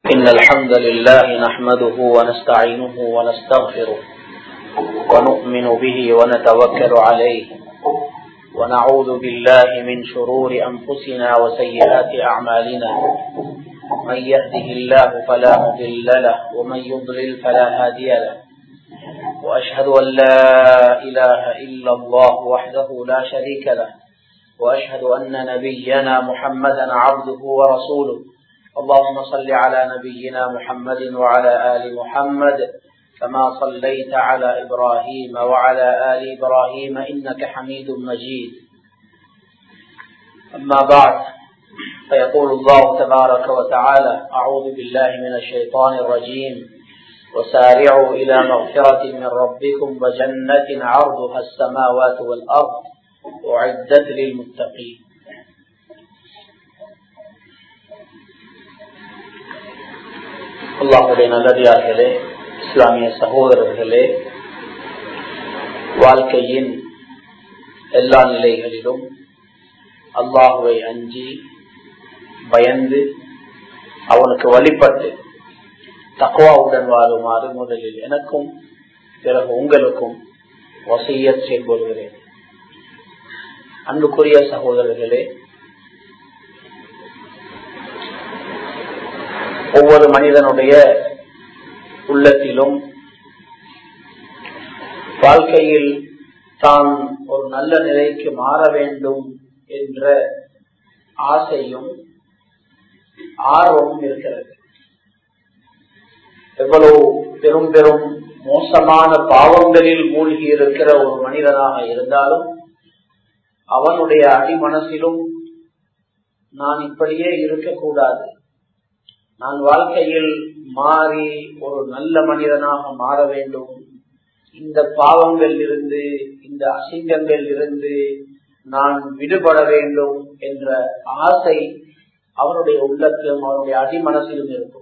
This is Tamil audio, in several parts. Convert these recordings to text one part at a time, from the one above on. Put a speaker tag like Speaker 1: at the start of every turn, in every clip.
Speaker 1: إن الحمد لله نحمده ونستعينه ونستغفره ونؤمن به ونتوكل عليه ونعوذ بالله من شرور أنفسنا وسيئات أعمالنا من يهده الله فلا مضل له ومن يضلل فلا هادي له وأشهد أن لا إله إلا الله وحده لا شريك له وأشهد أن نبينا محمدا عبده ورسوله اللهم صل على نبينا محمد وعلى آل محمد كما صليت على إبراهيم وعلى آل إبراهيم إنك حميد مجيد أما بعد فيقول الله تبارك وتعالى أعوذ بالله من الشيطان الرجيم وسارعوا إلى مغفرة من ربكم وجنة عرضها السماوات والأرض أعدت للمتقين அல்லாஹுடைய நல்லடியார்களே இஸ்லாமிய சகோதரர்களே வாழ்க்கையின் எல்லா நிலைகளிலும் அல்லாஹுவை அஞ்சி பயந்து அவனுக்கு வழிபட்டு தக்குவாவுடன் வாழுமாறு முதலில் எனக்கும் பிறகு உங்களுக்கும் வசிய செயல்படுகிறேன் அன்புக்குரிய சகோதரர்களே ஒவ்வொரு மனிதனுடைய உள்ளத்திலும் வாழ்க்கையில் தான் ஒரு நல்ல நிலைக்கு மாற வேண்டும் என்ற ஆசையும் ஆர்வமும் இருக்கிறது எவ்வளவு பெரும் பெரும் மோசமான பாவங்களில் மூழ்கி இருக்கிற ஒரு மனிதனாக இருந்தாலும் அவனுடைய அடிமனசிலும் நான் இப்படியே இருக்கக்கூடாது நான் வாழ்க்கையில் மாறி ஒரு நல்ல மனிதனாக மாற வேண்டும் இந்த பாவங்கள் இருந்து இந்த அசிங்கங்கள் இருந்து நான் விடுபட வேண்டும் என்ற ஆசை அவருடைய உள்ளத்திலும் அவருடைய அடிமனசிலும் இருக்கும்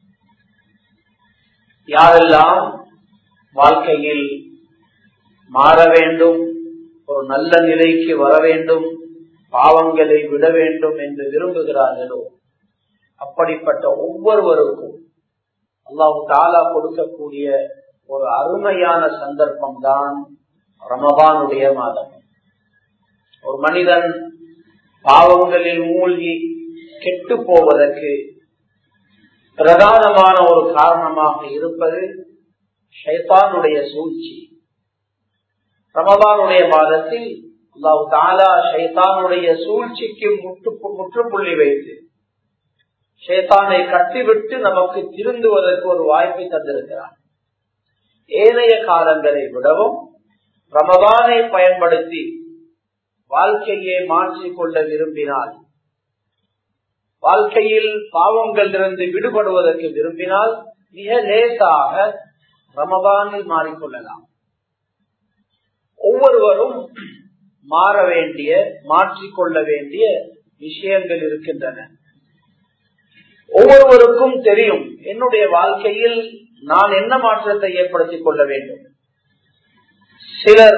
Speaker 1: யாரெல்லாம் வாழ்க்கையில் மாற வேண்டும் ஒரு நல்ல நிலைக்கு வர வேண்டும் பாவங்களை விட வேண்டும் என்று விரும்புகிறார்களோ அப்படிப்பட்ட ஒவ்வொருவருக்கும் அல்லாஹு தாலா கொடுக்கக்கூடிய ஒரு அருமையான சந்தர்ப்பம் தான் ரமபானுடைய மாதம் ஒரு மனிதன் பாவங்களில் மூழ்கி கெட்டு போவதற்கு பிரதானமான ஒரு காரணமாக இருப்பது ஷைத்தானுடைய சூழ்ச்சி ரமபானுடைய மாதத்தில் அல்லாஹு தாலா ஷைத்தானுடைய சூழ்ச்சிக்கு முற்று முற்றுப்புள்ளி வைத்து ஷேத்தானை கட்டிவிட்டு நமக்கு திருந்துவதற்கு ஒரு வாய்ப்பை தந்திருக்கிறார் ஏனைய காலங்களை விடவும் ரமதானை பயன்படுத்தி வாழ்க்கையை மாற்றிக் கொள்ள விரும்பினால் வாழ்க்கையில் பாவங்கள் இருந்து விடுபடுவதற்கு விரும்பினால் மிக லேசாக ரமதானில் மாறிக்கொள்ளலாம் ஒவ்வொருவரும் மாற வேண்டிய மாற்றிக்கொள்ள வேண்டிய விஷயங்கள் இருக்கின்றன ஒவ்வொருவருக்கும் தெரியும் என்னுடைய வாழ்க்கையில் நான் என்ன மாற்றத்தை ஏற்படுத்திக் கொள்ள வேண்டும் சிலர்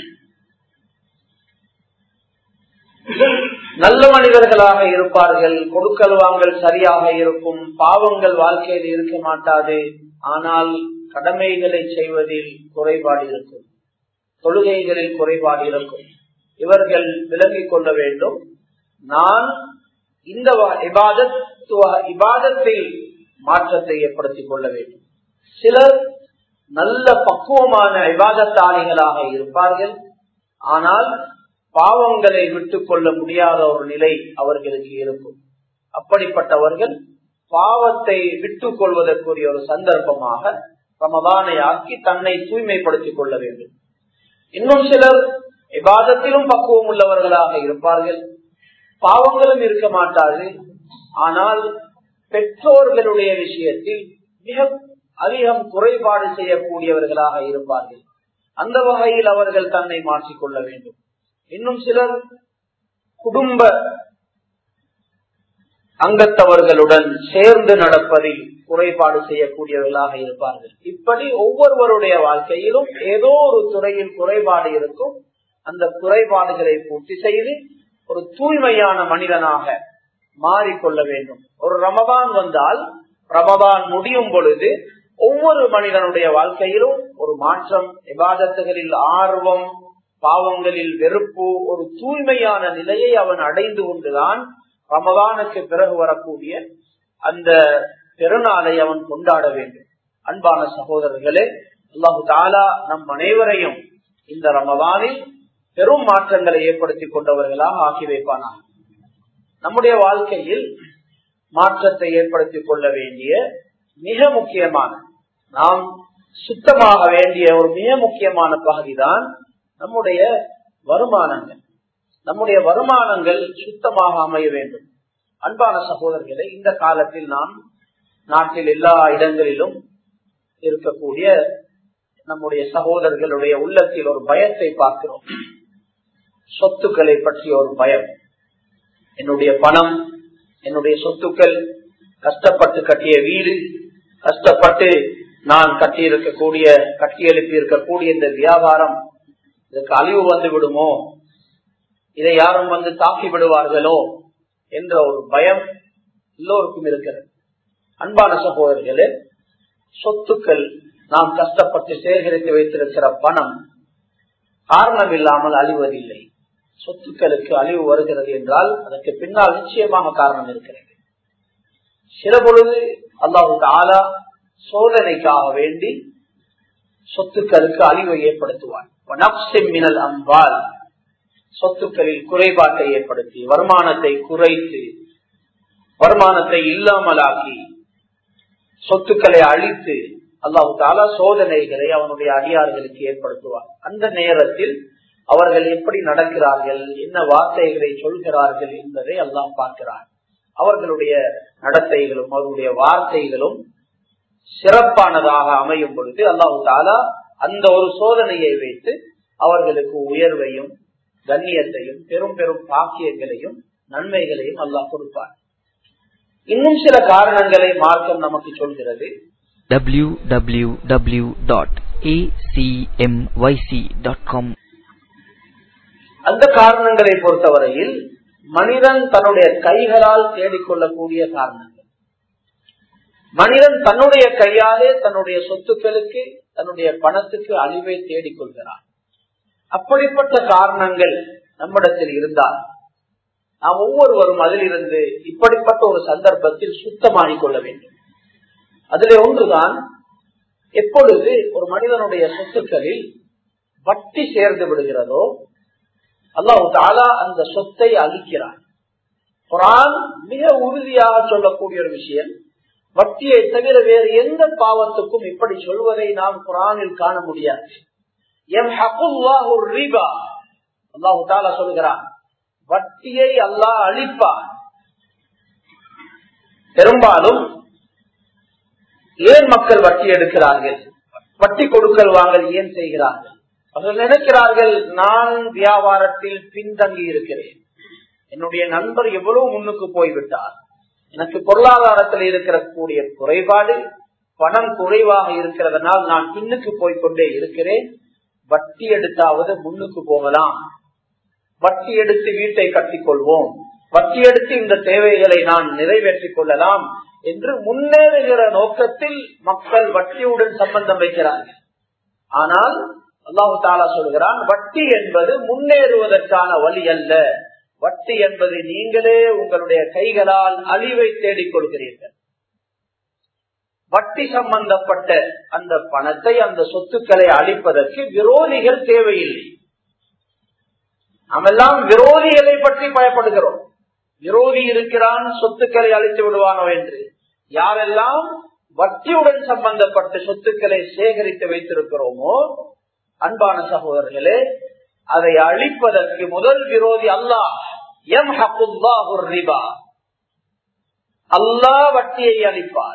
Speaker 1: நல்ல மனிதர்களாக இருப்பார்கள் கொடுக்கல் வாங்கல் சரியாக இருக்கும் பாவங்கள் வாழ்க்கையில் இருக்க மாட்டாது ஆனால் கடமைகளை செய்வதில் குறைபாடு இருக்கும் தொழுகைகளில் குறைபாடு இருக்கும் இவர்கள் விலகிக் கொள்ள வேண்டும் நான் இந்த இபாதத் இபாதத்தில் மாற்றத்தை ஏற்படுத்திக் கொள்ள வேண்டும் சிலர் நல்ல பக்குவமான இபாதத்தாளிகளாக இருப்பார்கள் ஆனால் பாவங்களை விட்டுக் கொள்ள முடியாத ஒரு நிலை அவர்களுக்கு இருக்கும் அப்படிப்பட்டவர்கள் பாவத்தை விட்டுக் கொள்வதற்குரிய ஒரு சந்தர்ப்பமாக ரமதானை ஆக்கி தன்னை தூய்மைப்படுத்திக் கொள்ள வேண்டும் இன்னும் சிலர் இபாதத்திலும் பக்குவம் உள்ளவர்களாக இருப்பார்கள் பாவங்களும் இருக்க மாட்டாது ஆனால் பெற்றோர்களுடைய விஷயத்தில் மிக அதிகம் குறைபாடு செய்யக்கூடியவர்களாக இருப்பார்கள் அந்த வகையில் அவர்கள் தன்னை மாற்றிக்கொள்ள வேண்டும் இன்னும் சிலர் குடும்ப அங்கத்தவர்களுடன் சேர்ந்து நடப்பதில் குறைபாடு செய்யக்கூடியவர்களாக இருப்பார்கள் இப்படி ஒவ்வொருவருடைய வாழ்க்கையிலும் ஏதோ ஒரு துறையில் குறைபாடு இருக்கும் அந்த குறைபாடுகளை பூர்த்தி செய்து ஒரு தூய்மையான மனிதனாக மாறிக்கொள்ள வேண்டும் ஒரு ரமதான் வந்தால் ரமதான் முடியும் பொழுது ஒவ்வொரு மனிதனுடைய வாழ்க்கையிலும் ஒரு மாற்றம் விவாதத்துகளில் ஆர்வம் பாவங்களில் வெறுப்பு ஒரு தூய்மையான நிலையை அவன் அடைந்து கொண்டுதான் ரமதானுக்கு பிறகு வரக்கூடிய அந்த பெருநாளை அவன் கொண்டாட வேண்டும் அன்பான சகோதரர்களே அல்லாஹு தாலா நம் அனைவரையும் இந்த ரமதானில் பெரும் மாற்றங்களை ஏற்படுத்தி கொண்டவர்களாக ஆக்கி வைப்பானா நம்முடைய வாழ்க்கையில் மாற்றத்தை ஏற்படுத்திக் கொள்ள வேண்டிய மிக முக்கியமான நாம் சுத்தமாக வேண்டிய ஒரு மிக முக்கியமான பகுதிதான் நம்முடைய வருமானங்கள் நம்முடைய வருமானங்கள் சுத்தமாக அமைய வேண்டும் அன்பான சகோதரர்களை இந்த காலத்தில் நாம் நாட்டில் எல்லா இடங்களிலும் இருக்கக்கூடிய நம்முடைய சகோதரர்களுடைய உள்ளத்தில் ஒரு பயத்தை பார்க்கிறோம் சொத்துக்களை பற்றிய ஒரு பயம் என்னுடைய பணம் என்னுடைய சொத்துக்கள் கஷ்டப்பட்டு கட்டிய வீடு கஷ்டப்பட்டு நான் கட்டி இருக்கக்கூடிய கட்டி எழுப்பி இருக்கக்கூடிய இந்த வியாபாரம் இதுக்கு அழிவு வந்து விடுமோ இதை யாரும் வந்து தாக்கி விடுவார்களோ என்ற ஒரு பயம் எல்லோருக்கும் இருக்கிறது அன்பான சகோதரர்களே சொத்துக்கள் நாம் கஷ்டப்பட்டு சேகரித்து வைத்திருக்கிற பணம் காரணம் இல்லாமல் அழிவதில்லை சொத்துக்களுக்கு அழிவு வருகிறது என்றால் அதற்கு பின்னால் நிச்சயமாக காரணம் இருக்கிறது சில பொழுது அல்லாஹு ஆலா சோதனைக்காக வேண்டி சொத்துக்களுக்கு அழிவை ஏற்படுத்துவார் மினல் அம்பால் சொத்துக்களில் குறைபாட்டை ஏற்படுத்தி வருமானத்தை குறைத்து வருமானத்தை இல்லாமலாக்கி சொத்துக்களை அழித்து அல்லாஹு தாலா சோதனைகளை அவனுடைய அடியார்களுக்கு ஏற்படுத்துவார் அந்த நேரத்தில் அவர்கள் எப்படி நடக்கிறார்கள் என்ன வார்த்தைகளை சொல்கிறார்கள் என்பதை அல்லாஹ் பார்க்கிறார் அவர்களுடைய நடத்தைகளும் அவர்களுடைய வார்த்தைகளும் சிறப்பானதாக அமையும் பொழுது அல்லாஹு தாலா அந்த ஒரு சோதனையை வைத்து அவர்களுக்கு உயர்வையும் கண்ணியத்தையும் பெரும் பெரும் பாக்கியங்களையும் நன்மைகளையும் அல்லாஹ் கொடுப்பார் இன்னும் சில காரணங்களை மார்க்கம் நமக்கு சொல்கிறது
Speaker 2: www.acmyc.com
Speaker 1: அந்த காரணங்களை பொறுத்தவரையில் மனிதன் தன்னுடைய கைகளால் தேடிக்கொள்ளக்கூடிய காரணங்கள் மனிதன் தன்னுடைய கையாலே தன்னுடைய சொத்துக்களுக்கு தன்னுடைய பணத்துக்கு அழிவை தேடிக்கொள்கிறான் அப்படிப்பட்ட காரணங்கள் நம்மிடத்தில் இருந்தால் நாம் ஒவ்வொருவரும் அதிலிருந்து இப்படிப்பட்ட ஒரு சந்தர்ப்பத்தில் சுத்தமாகிக் கொள்ள வேண்டும் அதிலே ஒன்றுதான் எப்பொழுது ஒரு மனிதனுடைய சொத்துக்களில் வட்டி சேர்ந்து விடுகிறதோ அல்லாஹு தாலா அந்த சொத்தை அழிக்கிறான் குரான் மிக உறுதியாக சொல்லக்கூடிய ஒரு விஷயம் வட்டியை தவிர வேறு எந்த பாவத்துக்கும் இப்படி சொல்வதை நாம் குரானில் காண முடியாது அல்லாஹு தாலா சொல்கிறான் வட்டியை அல்லாஹ் அழிப்பான் பெரும்பாலும் ஏன் மக்கள் வட்டி எடுக்கிறார்கள் வட்டி கொடுக்கல் வாங்கல் ஏன் செய்கிறார்கள் அவர்கள் நினைக்கிறார்கள் நான் வியாபாரத்தில் பின்தங்கி இருக்கிறேன் என்னுடைய நண்பர் எவ்வளவு முன்னுக்கு போய்விட்டார் எனக்கு பொருளாதாரத்தில் இருக்கிற கூடிய குறைபாடு பணம் குறைவாக இருக்கிறதுனால் நான் பின்னுக்கு போய்கொண்டே இருக்கிறேன் வட்டி எடுத்தாவது முன்னுக்கு போகலாம் வட்டி எடுத்து வீட்டை கட்டிக்கொள்வோம் வட்டி எடுத்து இந்த தேவைகளை நான் நிறைவேற்றிக் கொள்ளலாம் என்று முன்னேறுகிற நோக்கத்தில் மக்கள் வட்டியுடன் சம்பந்தம் வைக்கிறார்கள் ஆனால் அல்லாஹு தாலா சொல்கிறான் வட்டி என்பது முன்னேறுவதற்கான வழி அல்ல வட்டி என்பது நீங்களே உங்களுடைய கைகளால் அழிவை தேடிக் கொள்கிறீர்கள் வட்டி சம்பந்தப்பட்ட அந்த பணத்தை அந்த சொத்துக்களை அழிப்பதற்கு விரோதிகள் தேவையில்லை நாமெல்லாம் விரோதிகளை பற்றி பயப்படுகிறோம் விரோதி இருக்கிறான் சொத்துக்களை அழித்து விடுவானோ என்று யாரெல்லாம் வட்டியுடன் சம்பந்தப்பட்ட சொத்துக்களை சேகரித்து வைத்திருக்கிறோமோ அன்பான சகோதரர்களே அதை அழிப்பதற்கு முதல் விரோதி அல்லாஹ் எம் ரிபா அல்லாஹ் வட்டியை அளிப்பார்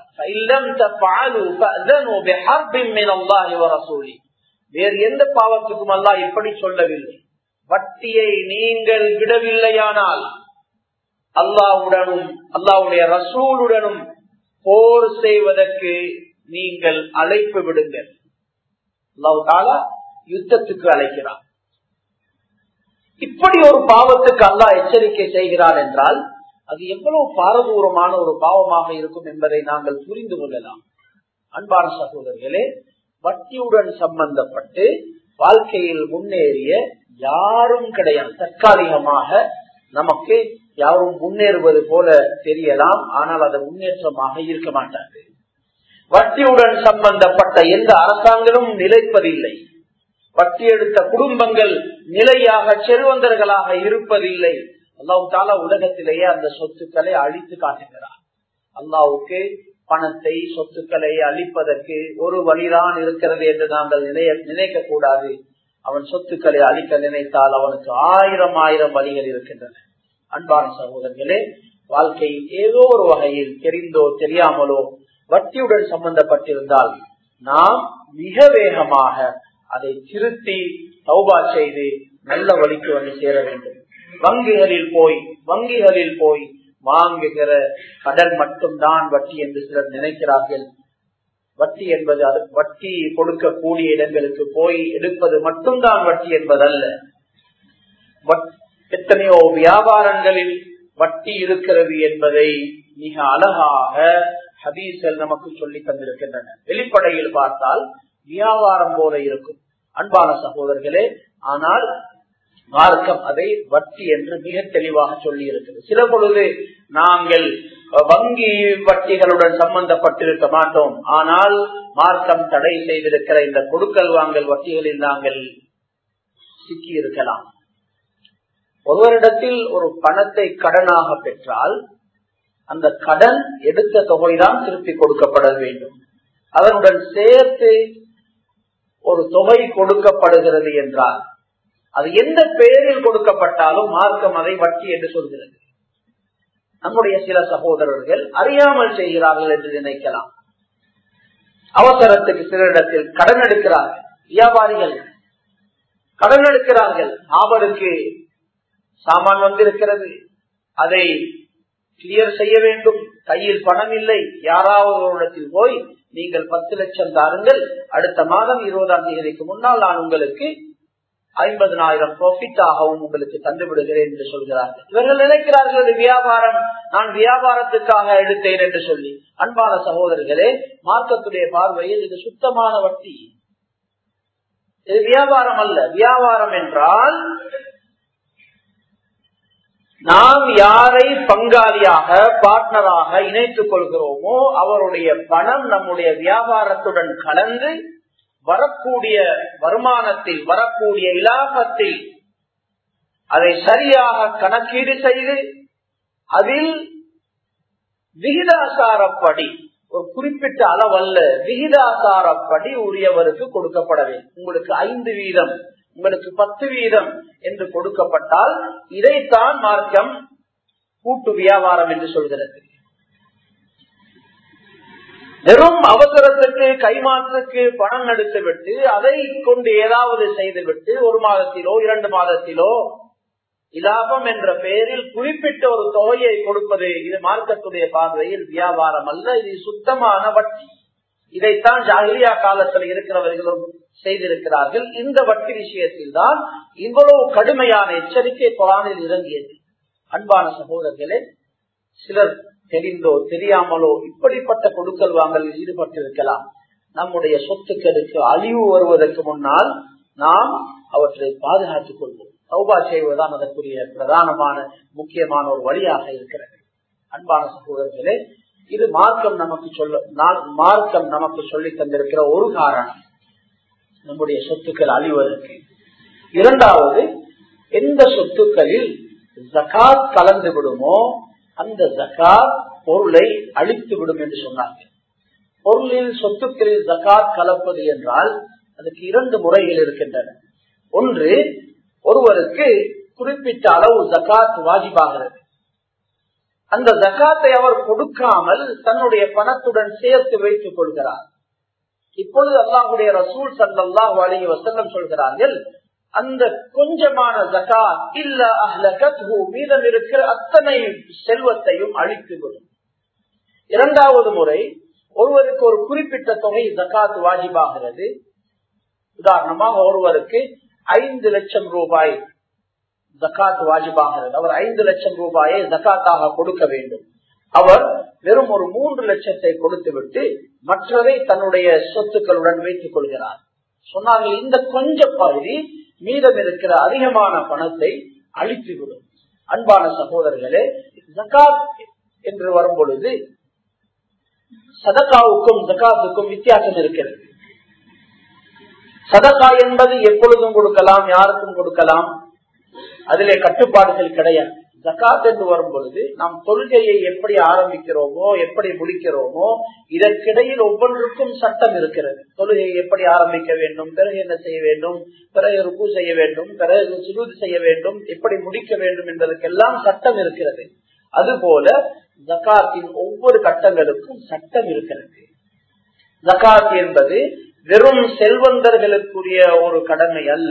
Speaker 1: வேறு எந்த பாவத்துக்கும் அல்லாஹ் இப்படி சொல்லவில்லை வட்டியை நீங்கள் விடவில்லையானால் அல்லாவுடனும் அல்லாவுடைய ரசூலுடனும் போர் செய்வதற்கு நீங்கள் அழைப்பு விடுங்கள் அல்லாஹு தாலா யுத்தத்துக்கு அழைக்கிறார் இப்படி ஒரு பாவத்துக்கு அல்லாஹ் எச்சரிக்கை செய்கிறார் என்றால் அது எவ்வளவு பாரதூரமான ஒரு பாவமாக இருக்கும் என்பதை நாங்கள் புரிந்து கொள்ளலாம் அன்பான சகோதரர்களே வட்டியுடன் சம்பந்தப்பட்டு வாழ்க்கையில் முன்னேறிய யாரும் கிடையாது தற்காலிகமாக நமக்கு யாரும் முன்னேறுவது போல தெரியலாம் ஆனால் அது முன்னேற்றமாக இருக்க மாட்டாது வட்டியுடன் சம்பந்தப்பட்ட எந்த அரசாங்கமும் நிலைப்பதில்லை வட்டி எடுத்த குடும்பங்கள் நிலையாக செல்வந்தர்களாக இருப்பதில்லை அல்லாஹு தாலா உலகத்திலேயே அந்த சொத்துக்களை அழித்து காட்டுகிறார் அல்லாவுக்கு பணத்தை சொத்துக்களை அழிப்பதற்கு ஒரு வழிதான் இருக்கிறது என்று நாங்கள் நினைய நினைக்க கூடாது அவன் சொத்துக்களை அழிக்க நினைத்தால் அவனுக்கு ஆயிரம் ஆயிரம் வழிகள் இருக்கின்றன அன்பான சகோதரர்களே வாழ்க்கையில் ஏதோ ஒரு வகையில் தெரிந்தோ தெரியாமலோ வட்டியுடன் சம்பந்தப்பட்டிருந்தால் நாம் மிக வேகமாக அதை திருத்தி சௌபா செய்து நல்ல வழிக்கு வந்து சேர வேண்டும் வங்கிகளில் போய் வங்கிகளில் போய் வாங்குகிற கடன் மட்டும்தான் வட்டி என்று சிலர் நினைக்கிறார்கள் வட்டி என்பது அது வட்டி கொடுக்கக்கூடிய இடங்களுக்கு போய் எடுப்பது மட்டும்தான் வட்டி என்பதல்ல எத்தனையோ வியாபாரங்களில் வட்டி இருக்கிறது என்பதை மிக அழகாக ஹதீசல் நமக்கு சொல்லி தந்திருக்கின்றன வெளிப்படையில் பார்த்தால் வியாபாரம் போல இருக்கும் அன்பான சகோதரர்களே ஆனால் மார்க்கம் அதை வட்டி என்று மிக தெளிவாக சொல்லி இருக்கிறது சில பொழுது நாங்கள் வங்கி வட்டிகளுடன் சம்பந்தப்பட்டிருக்க மாட்டோம் ஆனால் மார்க்கம் தடை செய்திருக்கிற இந்த கொடுக்கல் வாங்கல் வட்டிகளில் நாங்கள் சிக்கி இருக்கலாம் ஒருவரிடத்தில் ஒரு பணத்தை கடனாக பெற்றால் அந்த கடன் எடுத்த தொகைதான் திருப்பி கொடுக்கப்பட வேண்டும் அதனுடன் சேர்த்து ஒரு தொகை கொடுக்கப்படுகிறது என்றால் அது எந்த பெயரில் கொடுக்கப்பட்டாலும் மார்க்கம் அதை வட்டி என்று சொல்கிறது நம்முடைய சில சகோதரர்கள் அறியாமல் செய்கிறார்கள் என்று நினைக்கலாம் அவசரத்துக்கு சிலரிடத்தில் கடன் எடுக்கிறார்கள் வியாபாரிகள் கடன் எடுக்கிறார்கள் அவருக்கு சாமான் வந்திருக்கிறது அதை கிளியர் செய்ய வேண்டும் கையில் பணம் இல்லை யாராவது ஒரு இடத்தில் போய் நீங்கள் பத்து லட்சம் தாருங்கள் அடுத்த மாதம் இருபதாம் தேதிக்கு முன்னால் நான் உங்களுக்கு ஐம்பதனாயிரம் ப்ராஃபிட் ஆகவும் உங்களுக்கு தந்து விடுகிறேன் என்று சொல்கிறார்கள் இவர்கள் நினைக்கிறார்கள் இது வியாபாரம் நான் வியாபாரத்துக்காக எடுத்தேன் என்று சொல்லி அன்பான சகோதரர்களே மார்க்கத்துடைய பார்வையில் இது சுத்தமான வட்டி இது வியாபாரம் அல்ல வியாபாரம் என்றால் நாம் யாரை பங்காளியாக பார்ட்னராக இணைத்துக் கொள்கிறோமோ அவருடைய பணம் நம்முடைய வியாபாரத்துடன் கலந்து வரக்கூடிய வருமானத்தில் வரக்கூடிய இலாபத்தில் அதை சரியாக கணக்கீடு செய்து அதில் விகிதாசாரப்படி ஒரு குறிப்பிட்ட அளவல்ல விகிதாசாரப்படி உரியவருக்கு கொடுக்கப்பட வேண்டும் உங்களுக்கு ஐந்து வீதம் உங்களுக்கு பத்து வீதம் என்று கொடுக்கப்பட்டால் இதைத்தான் மார்க்கம் கூட்டு வியாபாரம் என்று சொல்கிறது வெறும் அவசரத்துக்கு கைமாற்றுக்கு பணம் எடுத்துவிட்டு அதை கொண்டு ஏதாவது செய்துவிட்டு ஒரு மாதத்திலோ இரண்டு மாதத்திலோ இலாபம் என்ற பெயரில் குறிப்பிட்ட ஒரு தொகையை கொடுப்பது இது மார்க்கத்துடைய பார்வையில் வியாபாரம் அல்ல இது சுத்தமான வட்டி இதைத்தான் ஜாகிரியா காலத்தில் இருக்கிறவர்களும் செய்திருக்கிறார்கள் இந்த வட்டி விஷயத்தில் தான் இவ்வளவு கடுமையான எச்சரிக்கை குரானில் இறங்கியது அன்பான சகோதரர்களே சிலர் தெரிந்தோ தெரியாமலோ இப்படிப்பட்ட கொடுக்கல் வாங்கலில் ஈடுபட்டிருக்கலாம் நம்முடைய சொத்துக்களுக்கு அழிவு வருவதற்கு முன்னால் நாம் அவற்றை பாதுகாத்துக் கொள்வோம் சௌபா செய்வதுதான் அதற்குரிய பிரதானமான முக்கியமான ஒரு வழியாக இருக்கிறது அன்பான சகோதரர்களே இது மார்க்கம் நமக்கு சொல்ல மார்க்கம் நமக்கு சொல்லி தந்திருக்கிற ஒரு காரணம் நம்முடைய சொத்துக்கள் அழிவதற்கு இரண்டாவது எந்த சொத்துக்களில் ஜகாத் கலந்து விடுமோ அந்த ஜகாத் பொருளை அழித்து விடும் என்று சொன்னார்கள் பொருளில் சொத்துக்களில் ஜகாத் கலப்பது என்றால் அதுக்கு இரண்டு முறைகள் இருக்கின்றன ஒன்று ஒருவருக்கு குறிப்பிட்ட அளவு ஜகாத் வாஜிபாகிறது அந்த ஜகாத்தை அவர் கொடுக்காமல் தன்னுடைய பணத்துடன் சேர்த்து வைத்துக் கொள்கிறார் இப்பொழுது அல்லாஹுடைய ரசூல் சல்லாஹு அலி வசல்லம் சொல்கிறார்கள் அந்த கொஞ்சமான ஜகாத் இல்ல அஹ்லகத்ஹு மீதம் இருக்கிற அத்தனை செல்வத்தையும் அழித்துவிடும் இரண்டாவது முறை ஒருவருக்கு ஒரு குறிப்பிட்ட தொகை ஜகாத் வாஜிபாகிறது உதாரணமாக ஒருவருக்கு ஐந்து லட்சம் ரூபாய் ஜக்காத் வாஜிபாகிறது அவர் ஐந்து லட்சம் ரூபாயை ஜக்காத்தாக கொடுக்க வேண்டும் அவர் வெறும் ஒரு மூன்று லட்சத்தை கொடுத்து விட்டு மற்றதை தன்னுடைய சொத்துக்களுடன் வைத்துக் கொள்கிறார் சொன்னார்கள் இந்த கொஞ்ச பகுதி மீதம் இருக்கிற அதிகமான பணத்தை அழித்துவிடும் அன்பான சகோதரர்களே ஜக்காத் என்று வரும் பொழுது சதக்காவுக்கும் ஜக்காத்துக்கும் வித்தியாசம் இருக்கிறது சதக்கா என்பது எப்பொழுதும் கொடுக்கலாம் யாருக்கும் கொடுக்கலாம் அதிலே கட்டுப்பாடுகள் கிடையாது ஜக்காத் என்று வரும் பொழுது நாம் தொழுகையை எப்படி ஆரம்பிக்கிறோமோ எப்படி முடிக்கிறோமோ இதற்கிடையில் ஒவ்வொன்றுக்கும் சட்டம் இருக்கிறது தொழுகையை எப்படி ஆரம்பிக்க வேண்டும் பிறகு என்ன செய்ய வேண்டும் பிறகு ருக்கு செய்ய வேண்டும் பிறகு சுருது செய்ய வேண்டும் எப்படி முடிக்க வேண்டும் என்பதற்கெல்லாம் சட்டம் இருக்கிறது அதுபோல ஜக்காத்தின் ஒவ்வொரு கட்டங்களுக்கும் சட்டம் இருக்கிறது ஜக்காத் என்பது வெறும் செல்வந்தர்களுக்குரிய ஒரு கடமை அல்ல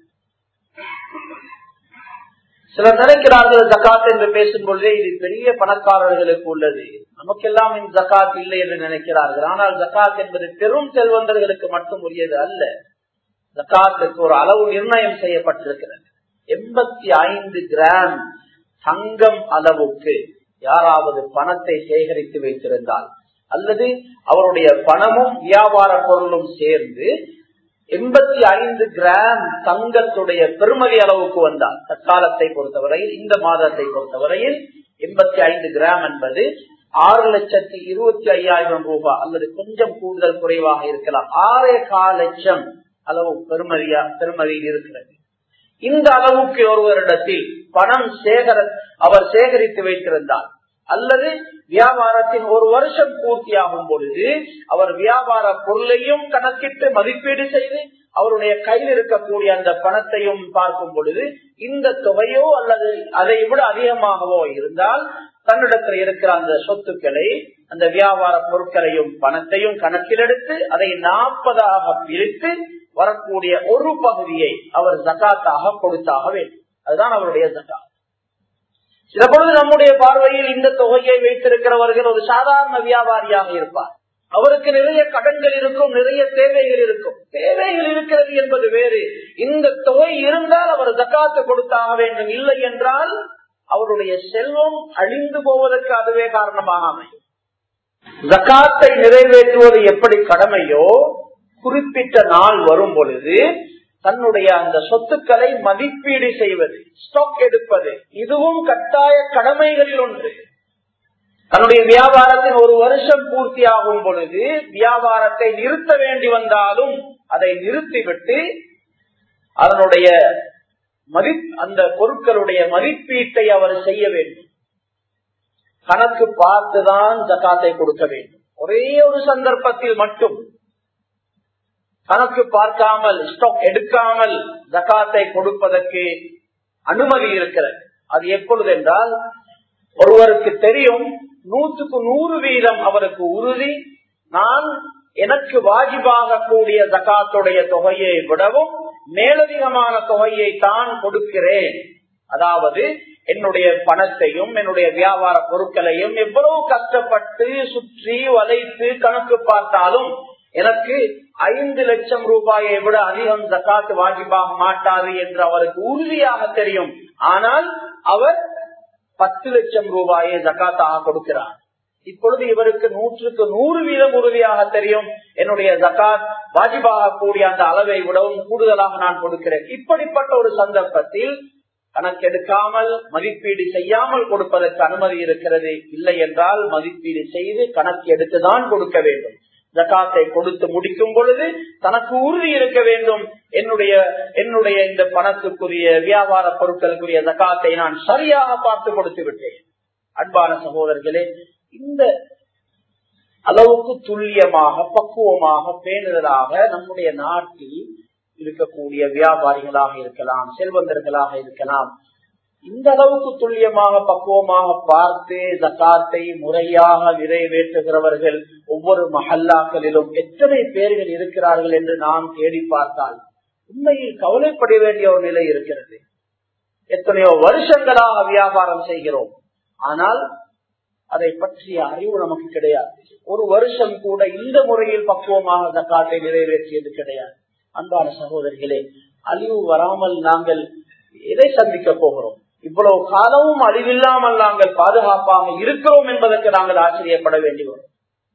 Speaker 1: சிலர் நினைக்கிறார்கள் ஜக்காத் என்று பேசும் பொழுதே இது பெரிய பணக்காரர்களுக்கு உள்ளது நமக்கெல்லாம் இந்த ஜக்காத் இல்லை என்று நினைக்கிறார்கள் ஆனால் ஜக்காத் என்பது பெரும் செல்வந்தர்களுக்கு மட்டும் உரியது அல்ல ஜக்காத்துக்கு ஒரு அளவு நிர்ணயம் செய்யப்பட்டிருக்கிறது எண்பத்தி ஐந்து கிராம் தங்கம் அளவுக்கு யாராவது பணத்தை சேகரித்து வைத்திருந்தால் அல்லது அவருடைய பணமும் வியாபார பொருளும் சேர்ந்து எண்பத்தி ஐந்து கிராம் தங்கத்துடைய பெருமதி அளவுக்கு வந்தால் தற்காலத்தை பொறுத்தவரையில் இந்த மாதத்தை பொறுத்தவரையில் எண்பத்தி ஐந்து கிராம் என்பது ஆறு லட்சத்தி இருபத்தி ஐயாயிரம் ரூபாய் அல்லது கொஞ்சம் கூடுதல் குறைவாக இருக்கலாம் ஆறே கால் லட்சம் அளவு பெருமதியா பெருமதியில் இருக்கிறது இந்த அளவுக்கு ஒருவரிடத்தில் பணம் சேகர அவர் சேகரித்து வைத்திருந்தால் அல்லது வியாபாரத்தின் ஒரு வருஷம் பூர்த்தியாகும் பொழுது அவர் வியாபார பொருளையும் கணக்கிட்டு மதிப்பீடு செய்து அவருடைய கையில் இருக்கக்கூடிய அந்த பணத்தையும் பார்க்கும் பொழுது இந்த தொகையோ அல்லது அதை விட அதிகமாகவோ இருந்தால் தன்னிடத்தில் இருக்கிற அந்த சொத்துக்களை அந்த வியாபார பொருட்களையும் பணத்தையும் கணக்கில் எடுத்து அதை நாற்பதாக பிரித்து வரக்கூடிய ஒரு பகுதியை அவர் ஜக்காத்தாக கொடுத்தாக வேண்டும் அதுதான் அவருடைய ஜக்காத் சில பொழுது நம்முடைய பார்வையில் இந்த தொகையை வைத்திருக்கிறவர்கள் ஒரு சாதாரண வியாபாரியாக இருப்பார் அவருக்கு நிறைய கடன்கள் இருக்கும் நிறைய தேவைகள் இருக்கும் தேவைகள் இருக்கிறது என்பது வேறு இந்த தொகை இருந்தால் அவர் ஜக்காத்து கொடுத்தாக வேண்டும் இல்லை என்றால் அவருடைய செல்வம் அழிந்து போவதற்கு அதுவே காரணமாக அமையும் ஜக்காத்தை நிறைவேற்றுவது எப்படி கடமையோ குறிப்பிட்ட நாள் வரும் பொழுது தன்னுடைய அந்த சொத்துக்களை மதிப்பீடு செய்வது ஸ்டாக் எடுப்பது இதுவும் கட்டாய கடமைகளில் ஒன்று தன்னுடைய வியாபாரத்தின் ஒரு வருஷம் பூர்த்தியாகும் பொழுது வியாபாரத்தை நிறுத்த வேண்டி வந்தாலும் அதை நிறுத்திவிட்டு அதனுடைய மதி அந்த பொருட்களுடைய மதிப்பீட்டை அவர் செய்ய வேண்டும் கணக்கு பார்த்துதான் ஜக்காத்தை கொடுக்க வேண்டும் ஒரே ஒரு சந்தர்ப்பத்தில் மட்டும் கணக்கு பார்க்காமல் ஸ்டாக் எடுக்காமல் ஜக்காத்தை கொடுப்பதற்கு அனுமதி இருக்கிறது அது எப்பொழுது என்றால் ஒருவருக்கு தெரியும் நூற்றுக்கு நூறு வீதம் அவருக்கு உறுதி நான் எனக்கு வாஜிபாக கூடிய ஜக்காத்துடைய தொகையை விடவும் மேலதிகமான தொகையை தான் கொடுக்கிறேன் அதாவது என்னுடைய பணத்தையும் என்னுடைய வியாபார பொருட்களையும் எவ்வளவு கஷ்டப்பட்டு சுற்றி வளைத்து கணக்கு பார்த்தாலும் எனக்கு ஐந்து லட்சம் ரூபாயை விட அதிகம் ஜக்காத்து வாஜிபாக மாட்டாது என்று அவருக்கு உறுதியாக தெரியும் ஆனால் அவர் பத்து லட்சம் ரூபாயை ஜக்காத்தாக கொடுக்கிறார் இப்பொழுது இவருக்கு நூற்றுக்கு நூறு வீதம் உறுதியாக தெரியும் என்னுடைய ஜக்காத் வாஜிபாக கூடிய அந்த அளவை விடவும் கூடுதலாக நான் கொடுக்கிறேன் இப்படிப்பட்ட ஒரு சந்தர்ப்பத்தில் கணக்கெடுக்காமல் மதிப்பீடு செய்யாமல் கொடுப்பதற்கு அனுமதி இருக்கிறது இல்லை என்றால் மதிப்பீடு செய்து கணக்கு எடுத்துதான் கொடுக்க வேண்டும் ஜக்காத்தை கொடுத்து முடிக்கும் பொழுது தனக்கு உறுதி இருக்க வேண்டும் என்னுடைய என்னுடைய இந்த பணத்துக்குரிய வியாபார பொருட்களுக்குரிய ஜக்காத்தை நான் சரியாக பார்த்து கொடுத்து விட்டேன் அன்பான சகோதரர்களே இந்த அளவுக்கு துல்லியமாக பக்குவமாக பேணுதலாக நம்முடைய நாட்டில் இருக்கக்கூடிய வியாபாரிகளாக இருக்கலாம் செல்வந்தர்களாக இருக்கலாம் இந்த அளவுக்கு துல்லியமாக பக்குவமாக பார்த்து ஜக்காத்தை முறையாக நிறைவேற்றுகிறவர்கள் ஒவ்வொரு மஹல்லாக்களிலும் எத்தனை பேர்கள் இருக்கிறார்கள் என்று நாம் தேடி பார்த்தால் உண்மையில் கவலைப்பட வேண்டிய ஒரு நிலை இருக்கிறது எத்தனையோ வருஷங்களாக வியாபாரம் செய்கிறோம் ஆனால் அதை பற்றிய அறிவு நமக்கு கிடையாது ஒரு வருஷம் கூட இந்த முறையில் பக்குவமாக ஜக்காத்தை நிறைவேற்றியது கிடையாது அன்பான சகோதரிகளே அழிவு வராமல் நாங்கள் எதை சந்திக்க போகிறோம் இவ்வளவு காலமும் அழிவில்லாமல் நாங்கள் பாதுகாப்பாக இருக்கிறோம் என்பதற்கு நாங்கள் ஆச்சரியப்பட வேண்டி வரும்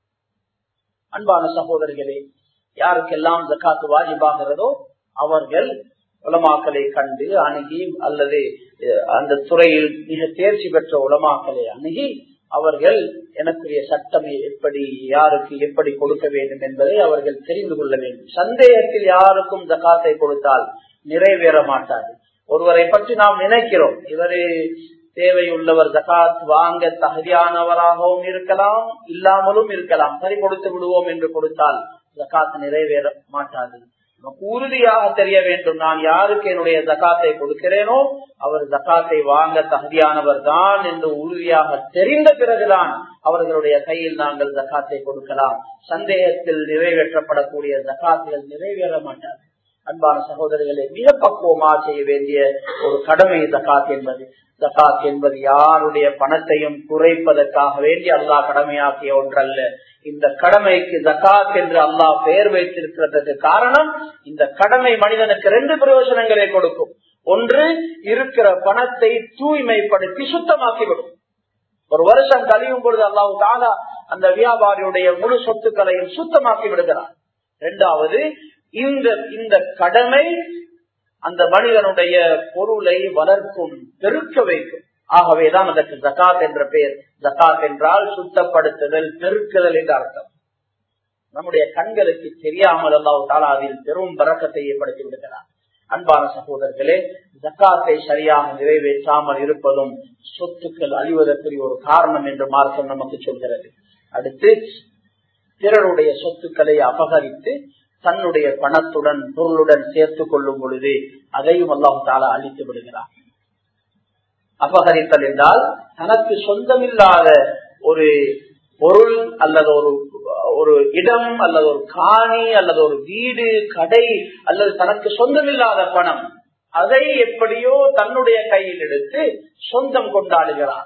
Speaker 1: அன்பான சகோதரர்களே யாருக்கெல்லாம் ஜக்காத்து வாஜிபாகிறதோ அவர்கள் உலமாக்களை கண்டு அணுகி அல்லது அந்த துறையில் மிக தேர்ச்சி பெற்ற உலமாக்களை அணுகி அவர்கள் எனக்குரிய சட்டம் எப்படி யாருக்கு எப்படி கொடுக்க வேண்டும் என்பதை அவர்கள் தெரிந்து கொள்ள வேண்டும் சந்தேகத்தில் யாருக்கும் ஜக்காத்தை கொடுத்தால் நிறைவேற மாட்டாது ஒருவரை பற்றி நாம் நினைக்கிறோம் இவரு தேவையுள்ளவர் ஜகாத் வாங்க தகுதியானவராகவும் இருக்கலாம் இல்லாமலும் இருக்கலாம் சரி கொடுத்து விடுவோம் என்று கொடுத்தால் ஜகாத் நிறைவேற மாட்டாது நமக்கு உறுதியாக தெரிய வேண்டும் நான் யாருக்கு என்னுடைய ஜக்காத்தை கொடுக்கிறேனோ அவர் ஜக்காத்தை வாங்க தகுதியானவர் தான் என்று உறுதியாக தெரிந்த பிறகுதான் அவர்களுடைய கையில் நாங்கள் ஜக்காத்தை கொடுக்கலாம் சந்தேகத்தில் நிறைவேற்றப்படக்கூடிய ஜக்காத்துகள் நிறைவேற மாட்டார் அன்பான சகோதரர்களை மிக பக்குவமாக செய்ய வேண்டிய ஒரு கடமை ஜக்காத் என்பது ஜக்காத் என்பது யாருடைய பணத்தையும் குறைப்பதற்காக வேண்டி அல்லாஹ் கடமையாக்கிய ஒன்றல்ல இந்த கடமைக்கு ஜக்காத் என்று அல்லாஹ் பெயர் வைத்திருக்கிறதுக்கு காரணம் இந்த கடமை மனிதனுக்கு ரெண்டு பிரயோஜனங்களை கொடுக்கும் ஒன்று இருக்கிற பணத்தை தூய்மைப்படுத்தி சுத்தமாக்கிவிடும் ஒரு வருஷம் கழியும் பொழுது அல்லாஹு தாலா அந்த வியாபாரியுடைய முழு சொத்துக்களையும் சுத்தமாக்கி விடுகிறார் இரண்டாவது இந்த இந்த கடமை அந்த மனிதனுடைய பொருளை வளர்க்கும் பெருக்க வைக்கும் ஆகவேதான் அதற்கு ஜகாத் என்ற பெயர் ஜகாத் என்றால் சுத்தப்படுத்துதல் பெருக்குதல் என்ற அர்த்தம் நம்முடைய கண்களுக்கு தெரியாமல் அல்லாஹ் தாலா அதில் பெரும் பறக்கத்தை ஏற்படுத்தி விடுகிறார் அன்பான சகோதரர்களே ஜக்காத்தை சரியாக நிறைவேற்றாமல் இருப்பதும் சொத்துக்கள் அழிவதற்குரிய ஒரு காரணம் என்று மார்க்கம் நமக்கு சொல்கிறது அடுத்து பிறருடைய சொத்துக்களை அபகரித்து தன்னுடைய பணத்துடன் பொருளுடன் சேர்த்துக் கொள்ளும் பொழுது அதையும் அல்லாஹு தாலா அழித்து விடுகிறார் அபகரித்தல் என்றால் தனக்கு சொந்தமில்லாத ஒரு பொருள் அல்லது ஒரு ஒரு இடம் அல்லது ஒரு காணி அல்லது ஒரு வீடு கடை அல்லது தனக்கு சொந்தமில்லாத பணம் அதை எப்படியோ தன்னுடைய கையில் எடுத்து சொந்தம் கொண்டாடுகிறார்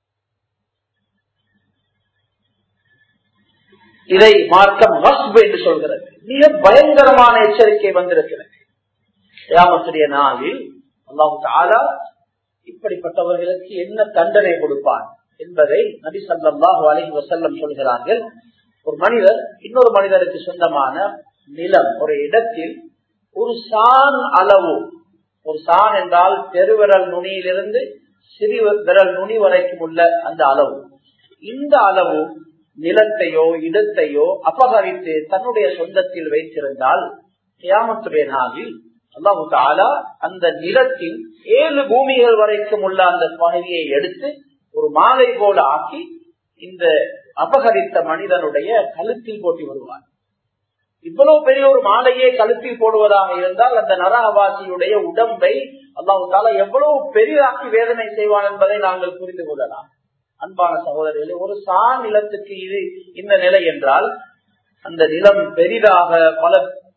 Speaker 1: இதை மார்க்கம் வஸ்பு என்று சொல்கிறது மிக பயங்கரமான எச்சரிக்கை வந்திருக்கிறது கியாமத்துடைய நாளில் அல்லாஹு தாலா இப்படிப்பட்டவர்களுக்கு என்ன தண்டனை கொடுப்பான் என்பதை நபி சல்லாஹு அலஹி வசல்லம் சொல்கிறார்கள் ஒரு மனிதர் இன்னொரு மனிதருக்கு சொந்தமான நிலம் ஒரு இடத்தில் ஒரு சான் அளவு ஒரு சான் என்றால் பெருவிரல் நுனியிலிருந்து சிறு விரல் நுனி வரைக்கும் உள்ள அந்த அளவு இந்த அளவு நிலத்தையோ இடத்தையோ அபகரித்து தன்னுடைய சொந்தத்தில் வைத்திருந்தால் கியாமத்துடைய நாளில் அல்லாஹு தாலா அந்த நிலத்தின் ஏழு பூமிகள் வரைக்கும் உள்ள அந்த பகுதியை எடுத்து ஒரு மாலை போல ஆக்கி இந்த அபகரித்த மனிதனுடைய கழுத்தில் போட்டி வருவார் இவ்வளவு பெரிய ஒரு மாலையே கழுத்தில் போடுவதாக இருந்தால் அந்த நரகவாசியுடைய உடம்பை அல்லாஹு தாலா எவ்வளவு பெரிதாக்கி வேதனை செய்வான் என்பதை நாங்கள் புரிந்து கொள்ளலாம் அன்பான சகோதரர்களே ஒரு சா நிலத்துக்கு இது இந்த நிலை என்றால் அந்த நிலம் பெரிதாக பல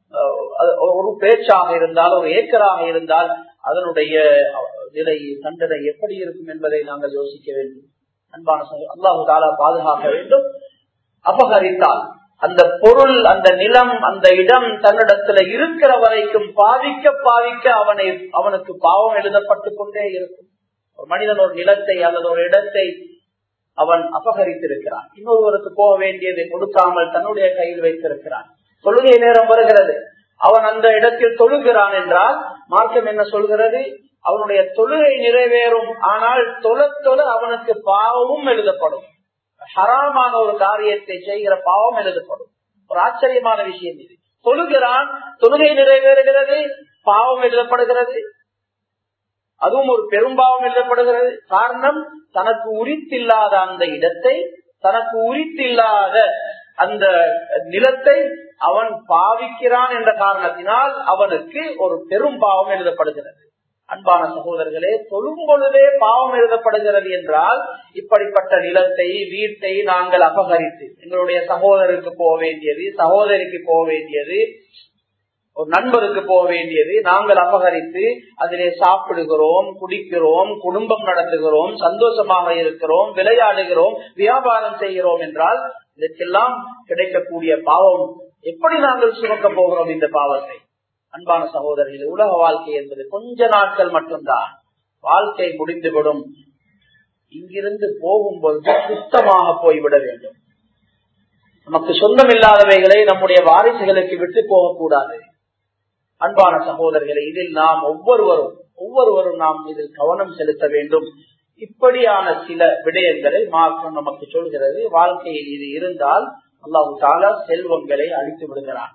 Speaker 1: ஒரு பேச்சாக இருந்தால் ஒரு ஏக்கராக இருந்தால் அதனுடைய நிலை தண்டனை எப்படி இருக்கும் என்பதை நாங்கள் யோசிக்க வேண்டும் அன்பான அல்லாஹு தாலா பாதுகாக்க வேண்டும் அபகரித்தால் அந்த பொருள் அந்த நிலம் அந்த இடம் தன்னிடத்துல இருக்கிற வரைக்கும் பாதிக்க பாதிக்க அவனை அவனுக்கு பாவம் எழுதப்பட்டு கொண்டே இருக்கும் ஒரு மனிதன் ஒரு நிலத்தை அல்லது ஒரு இடத்தை அவன் அபகரித்திருக்கிறான் இன்னொருவருக்கு போக வேண்டியதை கொடுக்காமல் தன்னுடைய கையில் வைத்திருக்கிறான் தொழுகை நேரம் வருகிறது அவன் அந்த இடத்தில் தொழுகிறான் என்றால் மார்க்கம் என்ன சொல்கிறது அவனுடைய தொழுகை நிறைவேறும் ஆனால் தொல தொல அவனுக்கு பாவமும் எழுதப்படும் ஹராமான ஒரு காரியத்தை செய்கிற பாவம் எழுதப்படும் ஒரு ஆச்சரியமான விஷயம் இது தொழுகிறான் தொழுகை நிறைவேறுகிறது பாவம் எழுதப்படுகிறது அதுவும் ஒரு பெரும்பாவம் எழுதப்படுகிறது காரணம் தனக்கு உரித்தில்லாத அந்த இடத்தை தனக்கு உரித்தில்லாத அந்த நிலத்தை அவன் பாவிக்கிறான் என்ற காரணத்தினால் அவனுக்கு ஒரு பெரும் பாவம் எழுதப்படுகிறது அன்பான சகோதரர்களே தொழும் பொழுதே பாவம் எழுதப்படுகிறது என்றால் இப்படிப்பட்ட நிலத்தை வீட்டை நாங்கள் அபகரித்து எங்களுடைய சகோதரருக்கு போக வேண்டியது சகோதரிக்கு போக வேண்டியது ஒரு நண்பருக்கு போக வேண்டியது நாங்கள் அபகரித்து அதிலே சாப்பிடுகிறோம் குடிக்கிறோம் குடும்பம் நடத்துகிறோம் சந்தோஷமாக இருக்கிறோம் விளையாடுகிறோம் வியாபாரம் செய்கிறோம் என்றால் இதற்கெல்லாம் கிடைக்கக்கூடிய பாவம் எப்படி நாங்கள் சுமக்க போகிறோம் இந்த பாவத்தை அன்பான சகோதரர்கள் உலக வாழ்க்கை என்பது கொஞ்ச நாட்கள் மட்டும்தான் வாழ்க்கை முடிந்துவிடும் இங்கிருந்து போகும்பொழுது சுத்தமாக போய்விட வேண்டும் நமக்கு சொந்தம் இல்லாதவைகளை நம்முடைய வாரிசுகளுக்கு விட்டு போகக்கூடாது அன்பான சகோதரர்களை இதில் நாம் ஒவ்வொருவரும் ஒவ்வொருவரும் நாம் இதில் கவனம் செலுத்த வேண்டும் இப்படியான சில விடயங்களை மார்க்கம் நமக்கு சொல்கிறது வாழ்க்கையில் இது இருந்தால் அல்லாஹு தாலா செல்வங்களை அழித்து விடுகிறான்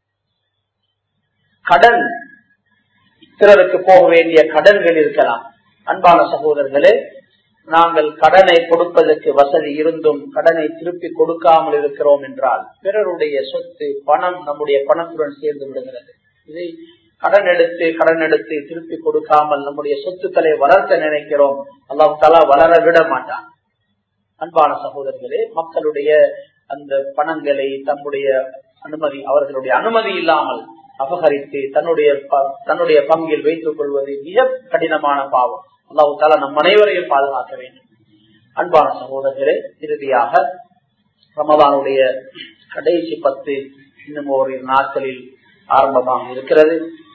Speaker 1: கடன் பிறருக்கு போக வேண்டிய கடன்கள் இருக்கலாம் அன்பான சகோதரர்களே நாங்கள் கடனை கொடுப்பதற்கு வசதி இருந்தும் கடனை திருப்பி கொடுக்காமல் இருக்கிறோம் என்றால் பிறருடைய சொத்து பணம் நம்முடைய பணத்துடன் சேர்ந்து விடுகிறது இதை கடன் எடுத்து கடன் எடுத்து திருப்பி கொடுக்காமல் நம்முடைய சொத்துக்களை வளர்க்க நினைக்கிறோம் அல்லாஹ் தலா வளர விட மாட்டான் அன்பான சகோதரர்களே மக்களுடைய அந்த பணங்களை தம்முடைய அனுமதி அவர்களுடைய அனுமதி இல்லாமல் அபகரித்து தன்னுடைய தன்னுடைய பங்கில் வைத்துக் கொள்வது மிக கடினமான பாவம் அல்லாஹு தாலா நம் அனைவரையும் பாதுகாக்க வேண்டும் அன்பான சகோதரர்களே இறுதியாக ரமதானுடைய கடைசி பத்து இன்னும் ஒரு நாட்களில் ஆரம்பமாக இருக்கிறது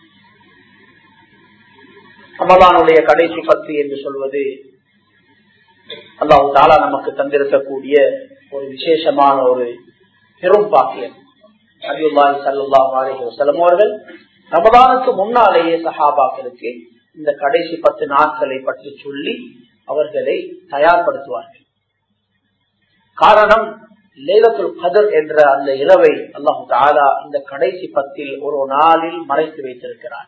Speaker 1: ரமதானுடைய கடைசி பத்து என்று சொல்வது அல்லாஹு தாலா நமக்கு தந்திருக்கக்கூடிய ஒரு விசேஷமான ஒரு பெரும் பாக்கியம் அபியுல்லாஹி சல்லாஹ் அலஹி வசலம் அவர்கள் ரமதானுக்கு முன்னாலேயே சஹாபாக்களுக்கு இந்த கடைசி பத்து நாட்களை பற்றி சொல்லி அவர்களை தயார்படுத்துவார்கள் காரணம் லேலத்துல் கதர் என்ற அந்த இரவை அல்லாஹு தாலா இந்த கடைசி பத்தில் ஒரு நாளில் மறைத்து வைத்திருக்கிறார்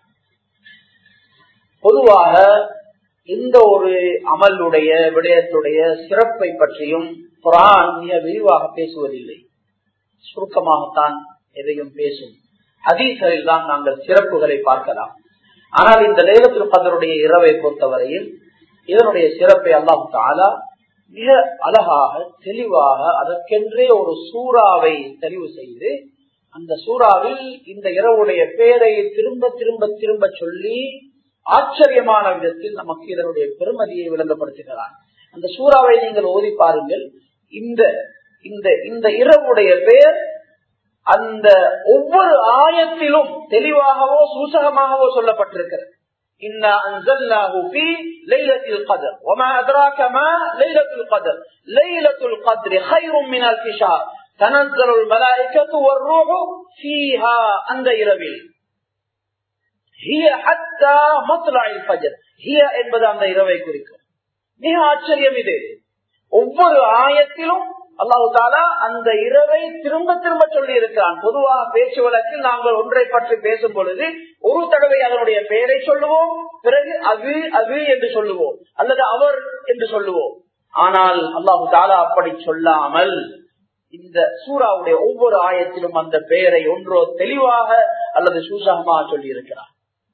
Speaker 1: பொதுவாக இந்த ஒரு அமலுடைய விடயத்துடைய சிறப்பை பற்றியும் குரான் மிக விரிவாக பேசுவதில்லை சுருக்கமாகத்தான் எதையும் பேசும் அதீசரில் தான் நாங்கள் சிறப்புகளை பார்க்கலாம் ஆனால் இந்த லேலத்தில் கதருடைய இரவை பொறுத்தவரையில் இதனுடைய சிறப்பை அல்லாம் தாலா மிக அழகாக தெளிவாக அதற்கென்றே ஒரு சூறாவை தெரிவு செய்து அந்த சூறாவில் இந்த இரவுடைய பெயரை திரும்ப திரும்ப திரும்ப சொல்லி ஆச்சரியமான விதத்தில் நமக்கு இதனுடைய பெருமதியை விளங்கப்படுத்துகிறார் அந்த சூறாவை நீங்கள் ஓதி பாருங்கள் இந்த இந்த இந்த இரவுடைய பெயர் அந்த ஒவ்வொரு ஆயத்திலும் தெளிவாகவோ சூசகமாகவோ சொல்லப்பட்டிருக்கிறது إنا أنزلناه في ليلة القدر وما أدراك ما ليلة القدر ليلة القدر خير من ألف شهر تنزل الملائكة والروح فيها عند இரவில் هي حتى مطلع الفجر هي என்பது அந்த இரவை குறிக்கும் மிக ஆச்சரியம் இது ஒவ்வொரு ஆயத்திலும் அல்லாஹு தாலா அந்த இரவை திரும்ப திரும்ப சொல்லி இருக்கிறான் பொதுவாக பேச்சு வழக்கில் நாங்கள் ஒன்றை பற்றி பேசும் பொழுது ஒரு தடவை அதனுடைய பெயரை சொல்லுவோம் பிறகு அது அது என்று சொல்லுவோம் அல்லது அவர் என்று சொல்லுவோம் ஆனால் அல்லாஹு தாலா அப்படி சொல்லாமல் இந்த சூறாவுடைய ஒவ்வொரு ஆயத்திலும் அந்த பெயரை ஒன்றோ தெளிவாக அல்லது சூசகமாக சொல்லி இருக்கிறார்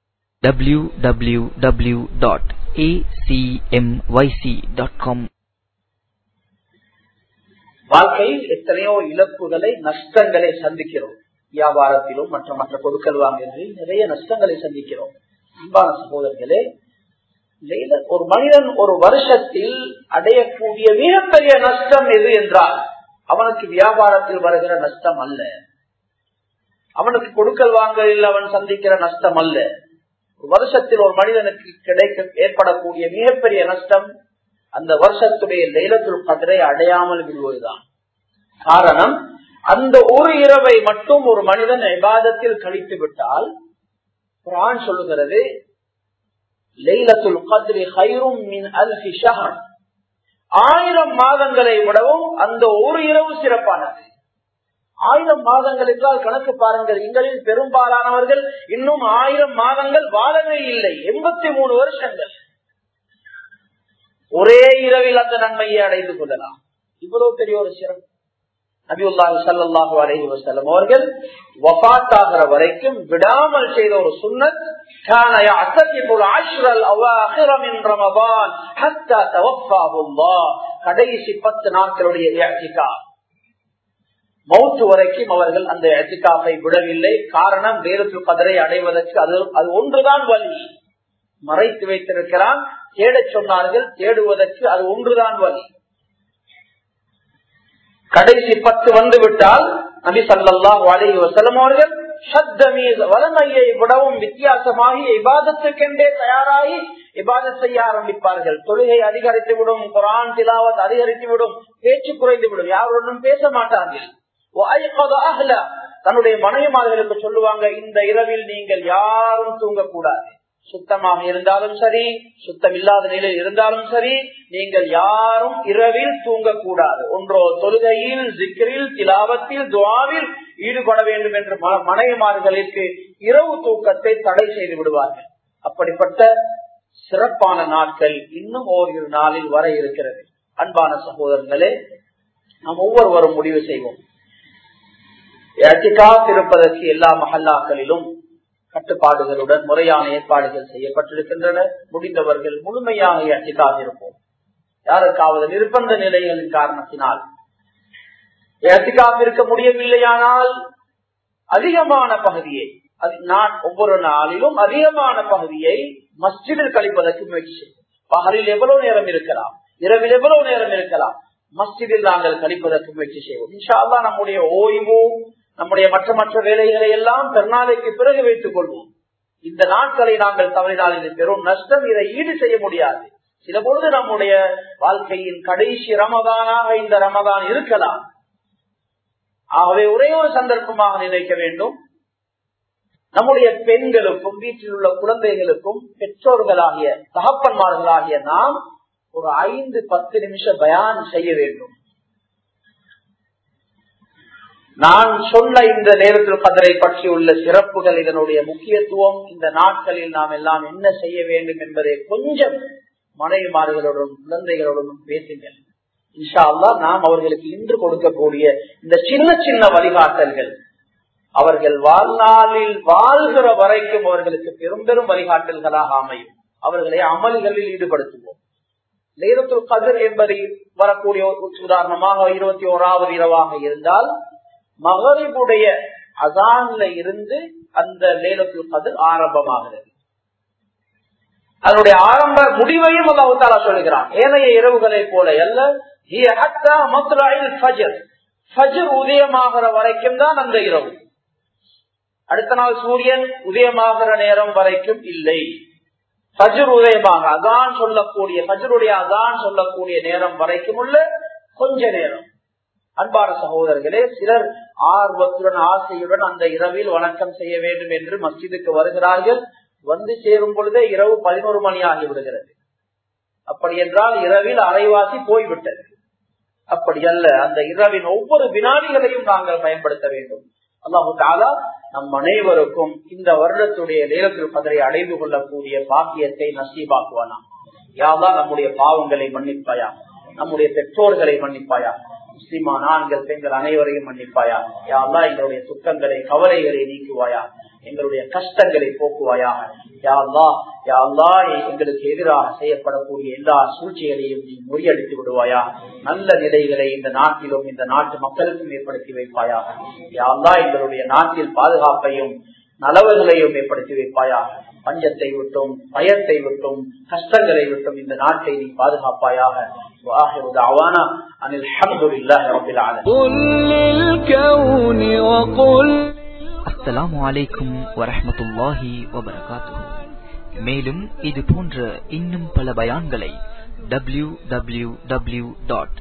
Speaker 2: www.acmyc.com
Speaker 1: வாழ்க்கையில் எத்தனையோ இழப்புகளை நஷ்டங்களை சந்திக்கிறோம் வியாபாரத்திலும் மற்ற மற்ற பொருட்கள் வாங்குவதில் நிறைய நஷ்டங்களை சந்திக்கிறோம் அன்பான சகோதரர்களே ஒரு மனிதன் ஒரு வருஷத்தில் அடையக்கூடிய மிகப்பெரிய நஷ்டம் எது என்றால் அவனுக்கு வியாபாரத்தில் வருகிற நஷ்டம் அல்ல அவனுக்கு கொடுக்கல் வாங்கலில் அவன் சந்திக்கிற நஷ்டம் அல்ல வருஷத்தில் ஒரு மனிதனுக்கு கிடைக்க ஏற்படக்கூடிய மிகப்பெரிய நஷ்டம் அந்த வருஷத்துடைய லைலத்துல் கதிரை அடையாமல் விடுவதுதான் காரணம் அந்த ஒரு இரவை மட்டும் ஒரு மனிதன் விவாதத்தில் கழித்து விட்டால் குரான் சொல்லுகிறது லைலத்துல் கத்ரி ஹைரும் மின் அல்ஃபி ஷஹர் ஆயிரம் மாதங்களை விடவும் அந்த ஒரு இரவு சிறப்பானது ஆயிரம் மாதங்கள் என்றால் கணக்கு பாருங்கள் எங்களில் பெரும்பாலானவர்கள் இன்னும் ஆயிரம் மாதங்கள் வாழவே இல்லை எண்பத்தி மூணு வருஷங்கள் ஒரே இரவில் அந்த நன்மையை அடைந்து கொள்ளலாம் இவ்வளவு பெரிய ஒரு சிறப்பு நபியுல்லாஹி சல்லாஹு அலஹி வசல்லம் அவர்கள் வபாத்தாகிற வரைக்கும் விடாமல் செய்த ஒரு சுண்ணத் كان يعتكف العشر الاواخر من رمضان حتى توفاه الله கடைசி பத்து நாட்களுடைய இஅ்திகாஃப் மௌத்து வரைக்கும் அவர்கள் அந்த இஅ்திகாஃபை விடவில்லை காரணம் வேலத்துல் கதரை அடைவதற்கு அது அது ஒன்றுதான் வழி மறைத்து வைத்திருக்கிறான் தேடச் சொன்னார்கள் தேடுவதற்கு அது ஒன்றுதான் வழி கடைசி பத்து வந்து விட்டால் நபி சல்லா அலி வசலம் அவர்கள் சத்தமீ வளமையை விடவும் வித்தியாசமாகி இபாதத்துக்கென்றே தயாராகி இபாதத் செய்ய ஆரம்பிப்பார்கள் தொழுகை அதிகரித்து விடும் குரான் திலாவத் அதிகரித்து விடும் பேச்சு குறைந்து விடும் யாருடனும் பேச மாட்டார்கள் தன்னுடைய மனைவிமார்களுக்கு சொல்லுவாங்க இந்த இரவில் நீங்கள் யாரும் தூங்கக்கூடாது சுத்தமாக இருந்தாலும் சரி சுத்தம் இல்லாத நிலையில் இருந்தாலும் சரி நீங்கள் யாரும் இரவில் தூங்கக்கூடாது ஒன்றோ தொழுகையில் சிக்கரில் திலாவத்தில் துவாவில் ஈடுபட வேண்டும் என்று மனைவிமார்களுக்கு இரவு தூக்கத்தை தடை செய்து விடுவார்கள் அப்படிப்பட்ட சிறப்பான நாட்கள் இன்னும் ஓரிரு நாளில் வர இருக்கிறது அன்பான சகோதரர்களே நாம் ஒவ்வொருவரும் முடிவு செய்வோம் இருப்பதற்கு எல்லா மஹல்லாக்களிலும் கட்டுப்பாடுகளுடன் முறையான ஏற்பாடுகள் செய்யப்பட்டிருக்கின்றன முடிந்தவர்கள் முழுமையாக எட்டிக்காக இருப்போம் யாருக்காவது நிர்பந்த நிலைகளின் காரணத்தினால் எட்டிக்காக இருக்க முடியவில்லையானால் அதிகமான பகுதியை நான் ஒவ்வொரு நாளிலும் அதிகமான பகுதியை மஸ்ஜிதில் கழிப்பதற்கு முயற்சி செய்வோம் பகலில் எவ்வளவு நேரம் இருக்கலாம் இரவில் எவ்வளவு நேரம் இருக்கலாம் மஸ்ஜிதில் நாங்கள் கழிப்பதற்கு முயற்சி செய்வோம் இன்ஷால்லா நம்முடைய ஓய்வு நம்முடைய மற்ற மற்ற வேலைகளை எல்லாம் பெருநாளைக்கு பிறகு வைத்துக் கொள்வோம் இந்த நாட்களை நாங்கள் தவறினால் இது பெரும் நஷ்டம் இதை ஈடு செய்ய முடியாது சில பொழுது நம்முடைய வாழ்க்கையின் கடைசி ரமதானாக இந்த ரமதான் இருக்கலாம் ஆகவே ஒரே ஒரு சந்தர்ப்பமாக நினைக்க வேண்டும் நம்முடைய பெண்களுக்கும் வீட்டில் உள்ள குழந்தைகளுக்கும் பெற்றோர்களாகிய தகப்பன்மார்களாகிய நாம் ஒரு ஐந்து பத்து நிமிஷம் பயான் செய்ய வேண்டும் நான் சொன்ன இந்த நேரத்தில் கதரை பற்றி உள்ள சிறப்புகள் இதனுடைய முக்கியத்துவம் இந்த நாட்களில் நாம் எல்லாம் என்ன செய்ய வேண்டும் என்பதை கொஞ்சம் மனைவிமார்களுடன் குழந்தைகளுடன் பேசுங்கள் இன்ஷா அல்லா நாம் அவர்களுக்கு இன்று கொடுக்கக்கூடிய இந்த சின்ன சின்ன வழிகாட்டல்கள் அவர்கள் வாழ்நாளில் வாழ்கிற வரைக்கும் அவர்களுக்கு பெரும் பெரும் வழிகாட்டல்களாக அமையும் அவர்களை அமல்களில் ஈடுபடுத்துவோம் லேரத்துல் கதிர் என்பதை வரக்கூடிய உதாரணமாக இருபத்தி ஓராவது இரவாக இருந்தால் மகரிபுடைய அசான்ல இருந்து அந்த லேலத்துல் கதிர் ஆரம்பமாகிறது அதனுடைய ஆரம்ப முடிவையும் அல்லாஹாலா சொல்லுகிறான் ஏனைய இரவுகளை போல அல்ல உதயமாகிற வரைக்கும் தான் அந்த இரவு அடுத்த நாள் சூரியன் உதயமாகிற நேரம் வரைக்கும் இல்லை ஃபஜர் உதயமாக அதான் சொல்லக்கூடிய ஃபஜருடைய அதான் சொல்லக்கூடிய நேரம் வரைக்கும் உள்ள கொஞ்ச நேரம் அன்பான சகோதரர்களே சிலர் ஆர்வத்துடன் ஆசையுடன் அந்த இரவில் வணக்கம் செய்ய வேண்டும் என்று மஸ்ஜிதுக்கு வருகிறார்கள் வந்து சேரும் பொழுதே இரவு பதினோரு மணி ஆகி விடுகிறது அப்படி என்றால் இரவில் அரைவாசி போய்விட்டது அப்படி அல்ல அந்த இரவின் ஒவ்வொரு வினாடிகளையும் நாங்கள் பயன்படுத்த வேண்டும் அல்லாஹு தாலா நம் அனைவருக்கும் இந்த வருடத்துடைய நேரத்தில் பதரை அடைந்து கொள்ளக்கூடிய பாக்கியத்தை நசீபாக்குவானா யாதான் நம்முடைய பாவங்களை மன்னிப்பாயா நம்முடைய பெற்றோர்களை மன்னிப்பாயா முஸ்லிமான ஆண்கள் பெண்கள் அனைவரையும் மன்னிப்பாயா யாழ்லா எங்களுடைய துக்கங்களை கவலைகளை நீக்குவாயா எங்களுடைய கஷ்டங்களை போக்குவாயா யாழ்லா யாழ்லா எங்களுக்கு எதிராக செய்யப்படக்கூடிய எல்லா சூழ்ச்சிகளையும் நீ முறியடித்து விடுவாயா நல்ல நிலைகளை இந்த நாட்டிலும் இந்த நாட்டு மக்களுக்கும் ஏற்படுத்தி வைப்பாயா யாழ்லா எங்களுடைய நாட்டில் பாதுகாப்பையும் நலவுகளையும் ஏற்படுத்தி வைப்பாயா பஞ்சத்தை விட்டும் பயத்தை விட்டும் கஷ்டங்களை விட்டும் இந்த நாட்டை நீ பாதுகாப்பாயாக وآخر دعوانا أن الحمد لله رب العالمين
Speaker 3: قل للكون وقل
Speaker 2: அஸ்ஸலாமு அலைக்கும் வரஹ்மத்துல்லாஹி வபரகாத்துஹு மேலும் இது போன்ற இன்னும் பல பயான்களை W W W dot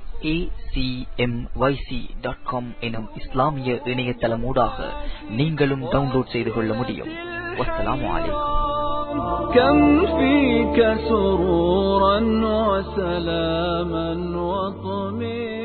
Speaker 2: dot com எனும் இஸ்லாமிய இணையதளமூடாக நீங்களும் டவுன்லோட் செய்து கொள்ள முடியும் வஸ்ஸலாமு அலைக்கும்
Speaker 3: كم فيك سرورا وسلاما وطمئنا